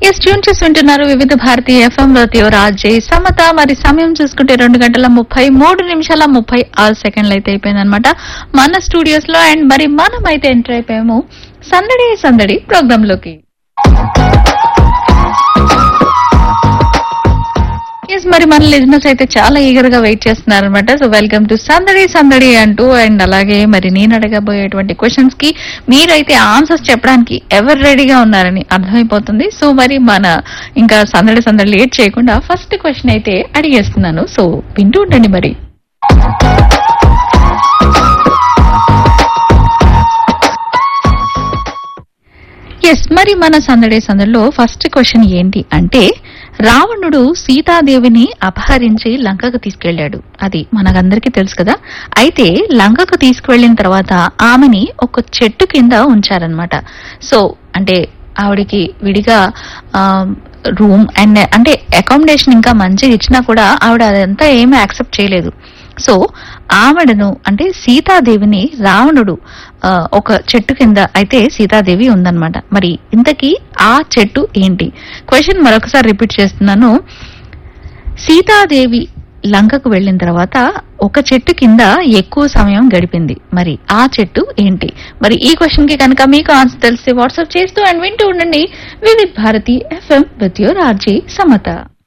yes tune చేసి వింటున్నారు వివిధ భారతీయ ఎఫ్ఎం లో రాజే సమత మరి సమయం చూసుకుంటే రెండు గంటల ముప్పై మూడు నిమిషాల ముప్పై ఆరు సెకండ్లు అయితే అయిపోయిందనమాట మన స్టూడియోస్ లో అండ్ మరి మనం అయితే ఎంటర్ అయిపోయాము సందడి సందడి ప్రోగ్రామ్ లోకి ఎస్ మరి మన లిజినెస్ అయితే చాలా ఈగర్ గా వెయిట్ చేస్తున్నారు అనమాట సో వెల్కమ్ టు సందడి సందడి అంటూ అండ్ అలాగే మరి నేను అడగబోయేటువంటి క్వశ్చన్స్ కి మీరైతే ఆన్సర్స్ చెప్పడానికి ఎవరు రెడీగా ఉన్నారని అర్థమైపోతుంది సో మరి మన ఇంకా సందడి సందడి లేట్ చేయకుండా ఫస్ట్ క్వశ్చన్ అయితే అడిగేస్తున్నాను సో వింటూ ఉండండి మరి ఎస్ మరి మన సందడి సందడిలో ఫస్ట్ క్వశ్చన్ ఏంటి అంటే రావణుడు సీతాదేవిని అపహరించి లంకకు తీసుకెళ్లాడు అది మనకందరికీ తెలుసు కదా అయితే లంకకు తీసుకువెళ్లిన తర్వాత ఆమెని ఒక చెట్టు కింద ఉంచారనమాట సో అంటే ఆవిడికి విడిగా రూమ్ అండ్ అంటే అకామిడేషన్ ఇంకా మంచిగా ఇచ్చినా కూడా ఆవిడ అదంతా ఏమీ యాక్సెప్ట్ చేయలేదు సో ఆవిడను అంటే సీతాదేవిని రావణుడు ఆ, ఒక చెట్టు కింద అయితే సీతాదేవి ఉందన్నమాట మరి ఇంతకీ ఆ చెట్టు ఏంటి క్వశ్చన్ మరొకసారి రిపీట్ చేస్తున్నాను సీతాదేవి లంకకు వెళ్ళిన తర్వాత ఒక చెట్టు కింద ఎక్కువ సమయం గడిపింది మరి ఆ చెట్టు ఏంటి మరి ఈ క్వశ్చన్ కి కనుక మీకు ఆన్సర్ తెలిస్తే వాట్సాప్ చేస్తూ అండ్ వింటూ ఉండండి Vividh Bharati FM with your RJ Samata